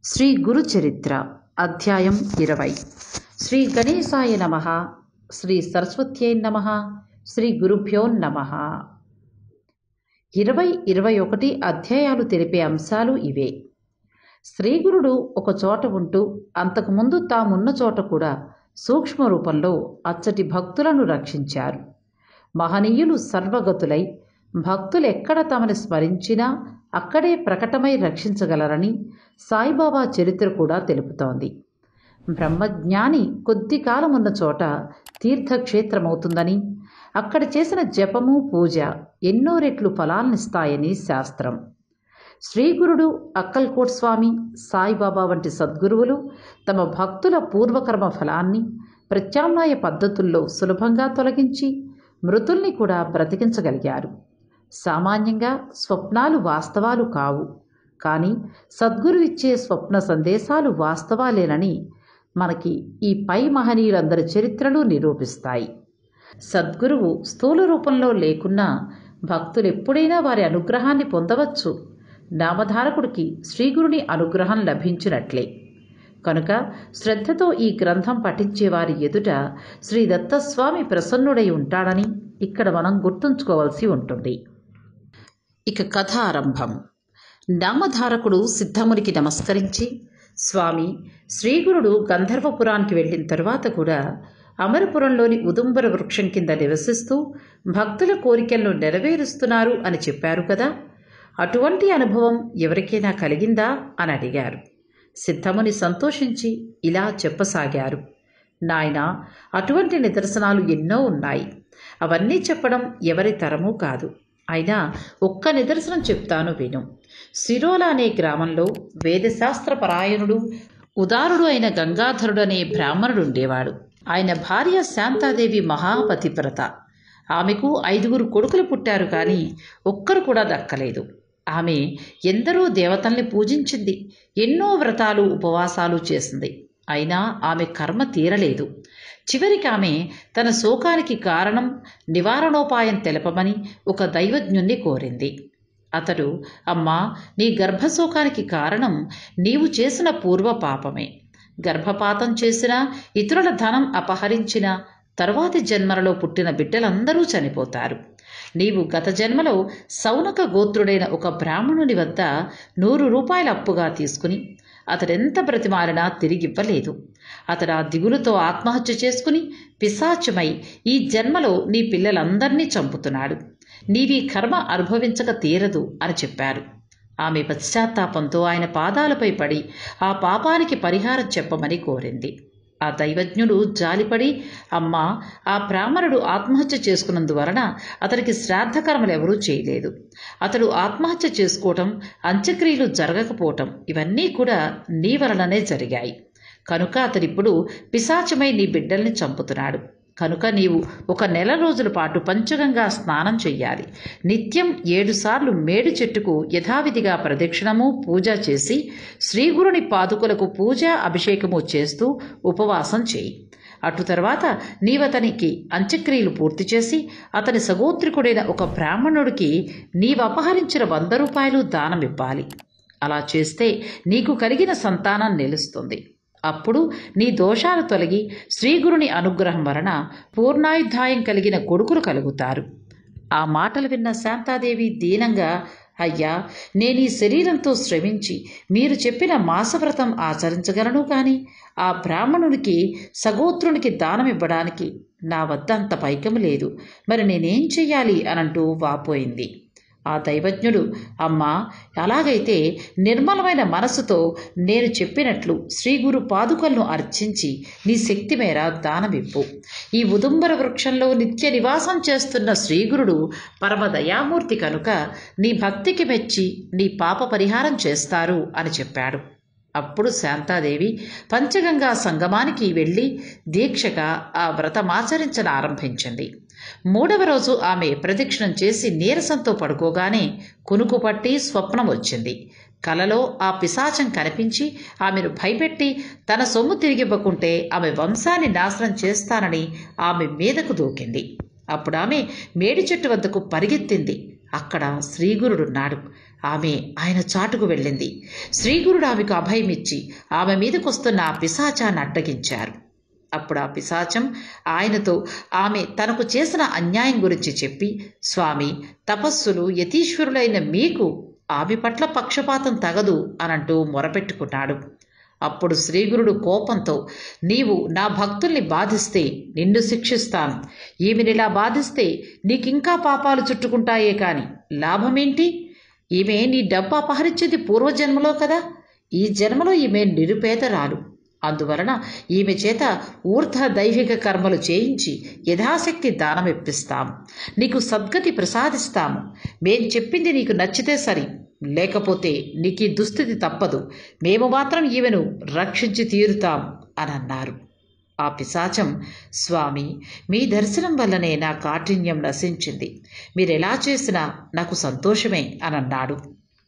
శ్రీ గురు చరిత్ర అధ్యాయం ఇరవై శ్రీ గణేశాయ నమ శ్రీ సరస్వత్యై నమ శ్రీ గురుభ్యో నమ ఇరవై ఇరవై ఒకటి అధ్యాయాలు తెలిపే అంశాలు ఇవే శ్రీగురుడు ఒక చోట ఉంటూ అంతకుముందు తామున్న చోట కూడా సూక్ష్మ రూపంలో అచ్చటి భక్తులను రక్షించారు మహనీయులు సర్వగతులై భక్తులు ఎక్కడ తమని స్మరించినా అక్కడే ప్రకటమై రక్షించగలరని సాయిబాబా చరిత్ర కూడా తెలుపుతోంది బ్రహ్మజ్ఞాని కొద్ది కాలం ఉన్న చోట తీర్థక్షేత్రమవుతుందని అక్కడ చేసిన జపము పూజ ఎన్నో రెట్లు ఫలాలనిస్తాయని శాస్త్రం శ్రీగురుడు అక్కల్కోట్ స్వామి సాయిబాబా వంటి సద్గురువులు తమ భక్తుల పూర్వకర్మ ఫలాన్ని ప్రత్యామ్నాయ పద్ధతుల్లో సులభంగా తొలగించి మృతుల్ని కూడా బ్రతికించగలిగారు సామాన్యంగా స్వప్నాలు వాస్తవాలు కావు కానీ సద్గురు ఇచ్చే స్వప్న సందేశాలు వాస్తవాలేనని మనకి ఈ పై మహనీయులందరి చరిత్రలు నిరూపిస్తాయి సద్గురువు స్థూల రూపంలో లేకున్నా భక్తులు ఎప్పుడైనా వారి అనుగ్రహాన్ని పొందవచ్చు నామధారకుడికి శ్రీగురుని అనుగ్రహం లభించినట్లే కనుక శ్రద్ధతో ఈ గ్రంథం పఠించే వారి ఎదుట శ్రీ దత్తస్వామి ప్రసన్నుడై ఉంటాడని ఇక్కడ మనం గుర్తుంచుకోవాల్సి ఉంటుంది ఇక కథ ఆరంభం నామధారకుడు సిద్ధమునికి నమస్కరించి స్వామి శ్రీగురుడు గంధర్వపురానికి వెళ్ళిన తరువాత కూడా అమరపురంలోని ఉదుంబర వృక్షం కింద నివసిస్తూ భక్తుల కోరికలను నెరవేరుస్తున్నారు అని చెప్పారు కదా అటువంటి అనుభవం ఎవరికైనా కలిగిందా అని అడిగారు సిద్ధముని సంతోషించి ఇలా చెప్పసాగారు నాయన అటువంటి నిదర్శనాలు ఎన్నో ఉన్నాయి అవన్నీ చెప్పడం ఎవరి తరమూ కాదు అయినా ఒక్క నిదర్శనం చెప్తాను విను సిరోల అనే గ్రామంలో వేదశాస్త్ర పరాయణుడు ఉదారుడు అయిన గంగాధరుడు అనే బ్రాహ్మణుడు ఉండేవాడు ఆయన భార్య శాంతాదేవి మహాపతివ్రత ఆమెకు ఐదుగురు కొడుకులు పుట్టారు కానీ ఒక్కరు కూడా దక్కలేదు ఆమె ఎందరో దేవతల్ని పూజించింది ఎన్నో వ్రతాలు ఉపవాసాలు చేసింది అయినా ఆమె కర్మ తీరలేదు చివరికి ఆమె తన శోకానికి కారణం నివారణోపాయం తెలపమని ఒక దైవజ్ఞుణ్ణి కోరింది అతడు అమ్మా నీ గర్భశోకానికి కారణం నీవు చేసిన పూర్వ పాపమే గర్భపాతం చేసిన ఇతరుల ధనం అపహరించిన తరువాతి జన్మలలో పుట్టిన బిడ్డలందరూ చనిపోతారు నీవు గత జన్మలో సౌనక గోత్రుడైన ఒక బ్రాహ్మణుని వద్ద నూరు రూపాయల అప్పుగా తీసుకుని అతడెంత బ్రతిమారినా తిరిగివ్వలేదు అతడు ఆ దిగులుతో ఆత్మహత్య చేసుకుని పిశాచమై ఈ జన్మలో నీ పిల్లలందరినీ చంపుతున్నాడు నీవీ కర్మ అనుభవించక తీరదు అని చెప్పారు ఆమె పశ్చాత్తాపంతో ఆయన పాదాలపై పడి ఆ పాపానికి పరిహారం చెప్పమని కోరింది ఆ దైవజ్ఞుడు జాలిపడి అమ్మా ఆ బ్రాహ్మణుడు ఆత్మహత్య చేసుకున్నందువలన అతనికి శ్రాద్ధకర్మలు ఎవరూ చేయలేదు అతడు ఆత్మహత్య చేసుకోవటం అంత్యక్రియలు జరగకపోవటం ఇవన్నీ కూడా నీ వలననే జరిగాయి కనుక అతడిప్పుడు పిశాచమై నీ బిడ్డల్ని చంపుతున్నాడు కనుక నీవు ఒక నెల రోజుల పాటు పంచగంగా స్నానం చెయ్యాలి నిత్యం ఏడుసార్లు మేడు చెట్టుకు యథావిధిగా ప్రదక్షిణము పూజ చేసి శ్రీగురుని పాదుకులకు పూజ అభిషేకము చేస్తూ ఉపవాసం చేయి అటు తర్వాత నీవతనికి అంత్యక్రియలు పూర్తి చేసి అతని సగోత్రికుడైన ఒక బ్రాహ్మణుడికి నీవు అపహరించిన వంద రూపాయలు దానమివ్వాలి అలా చేస్తే నీకు కలిగిన సంతానం నిలుస్తుంది అప్పుడు నీ దోషాలు తొలగి శ్రీగురుని అనుగ్రహం వలన పూర్ణాయుద్ధాయం కలిగిన కొడుకులు కలుగుతారు ఆ మాటలు విన్న శాంతాదేవి దీనంగా అయ్యా నేను ఈ శరీరంతో శ్రమించి మీరు చెప్పిన మాసవ్రతం ఆచరించగలను కానీ ఆ బ్రాహ్మణునికి సగోత్రునికి దానం ఇవ్వడానికి నా వద్ద అంత పైకము లేదు మరి నేనేం చెయ్యాలి అనంటూ వాపోయింది ఆ దైవజ్ఞుడు అమ్మా అలాగైతే నిర్మలమైన మనసుతో నేను చెప్పినట్లు శ్రీగురు పాదుకలను అర్చించి నీ శక్తి మేర దానమివ్వు ఈ ఉదుంబర వృక్షంలో నిత్య నివాసం చేస్తున్న శ్రీగురుడు పరమదయామూర్తి కనుక నీ భక్తికి మెచ్చి నీ పాప పరిహారం చేస్తారు అని చెప్పాడు అప్పుడు శాంతాదేవి పంచగంగా సంగమానికి వెళ్ళి దీక్షగా ఆ వ్రతమాచరించడం ఆరంభించింది మూడవ రోజు ఆమె ప్రదక్షిణం చేసి నీరసంతో పడుకోగానే కునుకు పట్టి స్వప్నం వచ్చింది కలలో ఆ పిశాచం కనిపించి ఆమెను భయపెట్టి తన సొమ్ము తిరిగివ్వకుంటే ఆమె వంశాన్ని నాశనం చేస్తానని ఆమె మీదకు దూకింది అప్పుడు ఆమె మేడి చెట్టు వద్దకు పరిగెత్తింది అక్కడ శ్రీగురుడున్నాడు ఆమె ఆయన చాటుకు వెళ్ళింది శ్రీగురుడు ఆమెకు అభయమిచ్చి ఆమె మీదకొస్తున్న ఆ పిశాచాన్ని అడ్డగించారు అప్పుడు ఆ పిశాచం ఆయనతో ఆమె తనకు చేసిన అన్యాయం గురించి చెప్పి స్వామి తపస్సులు యతీశ్వరులైన మీకు ఆమె పట్ల పక్షపాతం తగదు అనంటూ మొరపెట్టుకున్నాడు అప్పుడు శ్రీగురుడు కోపంతో నీవు నా భక్తుల్ని బాధిస్తే నిన్ను శిక్షిస్తాను ఈమెనిలా బాధిస్తే నీకింకా పాపాలు చుట్టుకుంటాయే కాని లాభమేంటి ఈమె నీ డబ్బు అపహరించేది పూర్వజన్మలో కదా ఈ జన్మలో ఈమె నిరుపేదరాలు అందువలన ఈమె చేత ఊర్ధ దైవిక కర్మలు చేయించి యథాశక్తి దానం ఇప్పిస్తాము నీకు సద్గతి ప్రసాదిస్తాము మేం చెప్పింది నీకు నచ్చితే సరి లేకపోతే నీకు ఈ దుస్థితి తప్పదు మేము మాత్రం ఈమెను రక్షించి తీరుతాం అని అన్నారు ఆ పిశాచం స్వామి మీ దర్శనం వల్లనే నా కాఠిన్యం నశించింది మీరెలా చేసినా నాకు సంతోషమే అని అన్నాడు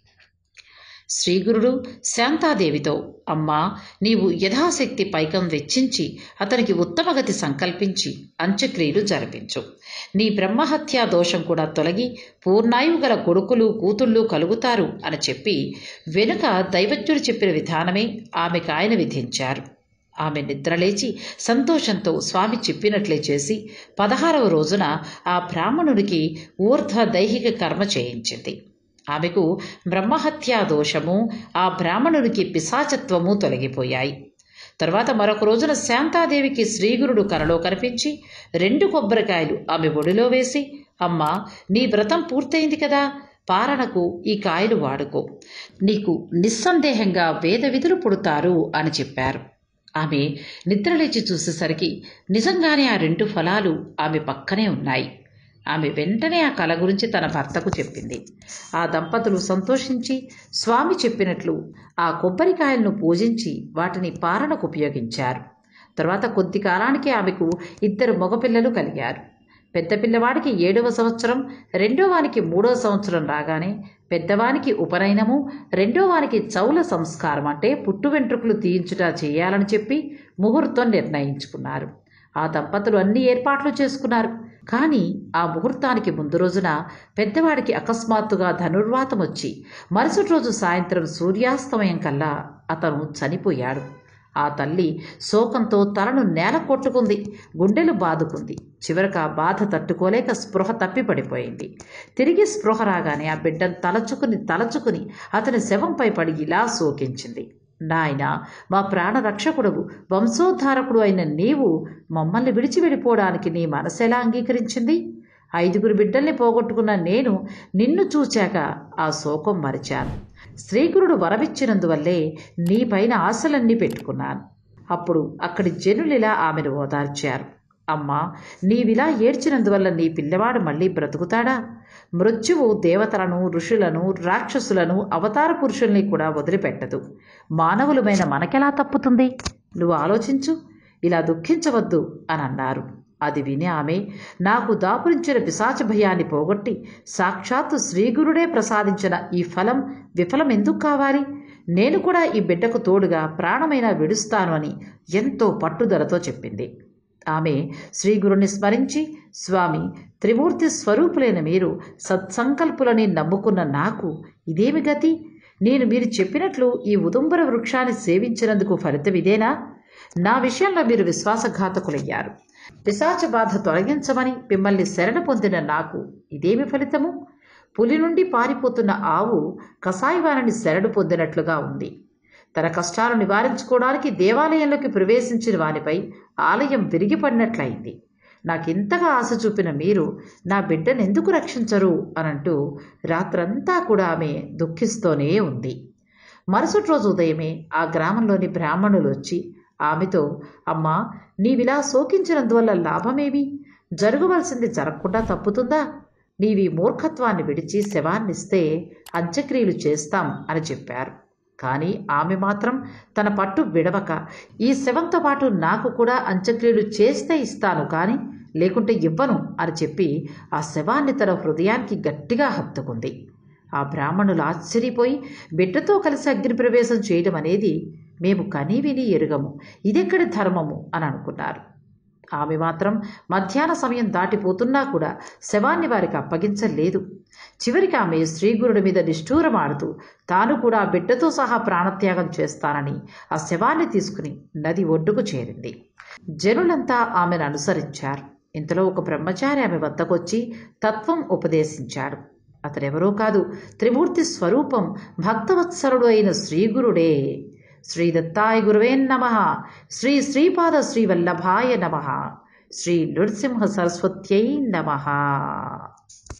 శ్రీగురుడు శాంతాదేవితో అమ్మా నీవు యథాశక్తి పైకం వెచ్చించి అతనికి ఉత్తమగతి సంకల్పించి అంత్యక్రియలు జరిపించు నీ బ్రహ్మహత్యా దోషం కూడా తొలగి పూర్ణాయువు గల కొడుకులు కూతుళ్ళు కలుగుతారు అని చెప్పి వెనుక దైవజ్ఞుడు చెప్పిన విధానమే ఆమెకు ఆయన విధించారు ఆమె నిద్రలేచి సంతోషంతో స్వామి చెప్పినట్లే చేసి పదహారవ రోజున ఆ బ్రాహ్మణుడికి ఊర్ధ్వ దైహిక కర్మ చేయించింది ఆమెకు బ్రహ్మహత్యా దోషము ఆ బ్రాహ్మణునికి పిశాచత్వము తొలగిపోయాయి తర్వాత మరొక రోజున శాంతాదేవికి శ్రీగురుడు కలలో కనిపించి రెండు కొబ్బరికాయలు ఆమె ఒడిలో వేసి అమ్మా నీ వ్రతం పూర్తయింది కదా పారణకు ఈ కాయలు వాడుకో నీకు నిస్సందేహంగా వేద విధులు పుడతారు అని చెప్పారు ఆమె నిద్రలేచి చూసేసరికి నిజంగానే ఆ రెండు ఫలాలు ఆమె పక్కనే ఉన్నాయి ఆమె వెంటనే ఆ కళ గురించి తన భర్తకు చెప్పింది ఆ దంపతులు సంతోషించి స్వామి చెప్పినట్లు ఆ కొబ్బరికాయలను పూజించి వాటిని పారణకు ఉపయోగించారు తర్వాత కొద్ది కాలానికి ఆమెకు ఇద్దరు మగపిల్లలు కలిగారు పెద్ద పిల్లవాడికి ఏడవ సంవత్సరం రెండో వానికి మూడవ సంవత్సరం రాగానే పెద్దవానికి ఉపనయనము రెండో వానికి చౌల సంస్కారం అంటే పుట్టు వెంట్రుకలు తీయించుట చేయాలని చెప్పి ముహూర్తం నిర్ణయించుకున్నారు ఆ దంపతులు అన్ని ఏర్పాట్లు చేసుకున్నారు కానీ ఆ ముహూర్తానికి ముందు రోజున పెద్దవాడికి అకస్మాత్తుగా ధనుర్వాతం వచ్చి మరుసటి రోజు సాయంత్రం సూర్యాస్తమయం కల్లా అతను చనిపోయాడు ఆ తల్లి శోకంతో తలను నేల కొట్టుకుంది గుండెలు బాదుకుంది చివరికి ఆ బాధ తట్టుకోలేక స్పృహ తప్పి పడిపోయింది తిరిగి స్పృహ రాగానే ఆ బిడ్డను తలచుకుని తలచుకుని అతని శవంపై పడి ఇలా శోకించింది నాయన మా ప్రాణ రక్షకుడవు వంశోద్ధారకుడు అయిన నీవు మమ్మల్ని విడిచి వెళ్ళిపోవడానికి నీ మనసు ఎలా అంగీకరించింది ఐదుగురు బిడ్డల్ని పోగొట్టుకున్న నేను నిన్ను చూచాక ఆ శోకం మరిచాను శ్రీగురుడు వరమిచ్చినందువల్లే నీపైన ఆశలన్నీ పెట్టుకున్నాను అప్పుడు అక్కడి జనులిలా ఆమెను ఓదార్చారు అమ్మా నీవిలా ఏడ్చినందువల్ల నీ పిల్లవాడు మళ్ళీ బ్రతుకుతాడా మృత్యువు దేవతలను ఋషులను రాక్షసులను అవతార పురుషుల్ని కూడా వదిలిపెట్టదు మానవులమైన మనకెలా తప్పుతుంది నువ్వు ఆలోచించు ఇలా దుఃఖించవద్దు అని అన్నారు అది విని ఆమె నాకు దాపురించిన పిశాచ భయాన్ని పోగొట్టి సాక్షాత్తు శ్రీగురుడే ప్రసాదించిన ఈ ఫలం విఫలం ఎందుకు కావాలి నేను కూడా ఈ బిడ్డకు తోడుగా ప్రాణమైనా విడుస్తాను అని ఎంతో పట్టుదలతో చెప్పింది ఆమె శ్రీగురుని స్మరించి స్వామి త్రిమూర్తి స్వరూపులైన మీరు సత్సంకల్పులని నమ్ముకున్న నాకు ఇదేమి గతి నేను మీరు చెప్పినట్లు ఈ ఉదుంబర వృక్షాన్ని సేవించినందుకు ఫలితం ఇదేనా నా విషయంలో మీరు విశ్వాసఘాతకులయ్యారు పిశాచ బాధ తొలగించమని మిమ్మల్ని శరణ పొందిన నాకు ఇదేమి ఫలితము పులి నుండి పారిపోతున్న ఆవు కసాయివాణిని శరణు పొందినట్లుగా ఉంది తన కష్టాలు నివారించుకోవడానికి దేవాలయంలోకి ప్రవేశించిన వానిపై ఆలయం విరిగిపడినట్లయింది నాకింతగా ఆశ చూపిన మీరు నా బిడ్డను ఎందుకు రక్షించరు అనంటూ రాత్రంతా కూడా ఆమె దుఃఖిస్తూనే ఉంది మరుసటి రోజు ఉదయమే ఆ గ్రామంలోని బ్రాహ్మణులు వచ్చి ఆమెతో అమ్మా నీవిలా శోకించినందువల్ల లాభమేమి జరగవలసింది జరగకుండా తప్పుతుందా నీవి మూర్ఖత్వాన్ని విడిచి శవాన్నిస్తే అంత్యక్రియలు చేస్తాం అని చెప్పారు కానీ ఆమె మాత్రం తన పట్టు విడవక ఈ శవంతో పాటు నాకు కూడా అంత్యక్రియలు చేస్తే ఇస్తాను కానీ లేకుంటే ఇవ్వను అని చెప్పి ఆ శవాన్ని తన హృదయానికి గట్టిగా హత్తుకుంది ఆ బ్రాహ్మణులు ఆశ్చర్యపోయి బిడ్డతో కలిసి అగ్ని ప్రవేశం చేయడం అనేది మేము కనీ విని ఎరుగము ఇదెక్కడి ధర్మము అని అనుకున్నారు ఆమె మాత్రం మధ్యాహ్న సమయం దాటిపోతున్నా కూడా శవాన్ని వారికి అప్పగించలేదు చివరికి ఆమె శ్రీగురుడి మీద నిష్ఠూరమాడుతూ తాను కూడా బిడ్డతో సహా ప్రాణత్యాగం చేస్తానని ఆ శవాన్ని తీసుకుని నది ఒడ్డుకు చేరింది జనులంతా ఆమెను అనుసరించారు ఇంతలో ఒక బ్రహ్మచారి ఆమె వద్దకొచ్చి తత్వం ఉపదేశించాడు అతడెవరో కాదు త్రిమూర్తి స్వరూపం భక్తవత్సరుడు అయిన శ్రీగురుడే శ్రీ దత్తాయ గురువే నమ శ్రీ శ్రీపాద శ్రీ వల్లభాయ నమ శ్రీ నృసింహ సరస్వత్యై నమ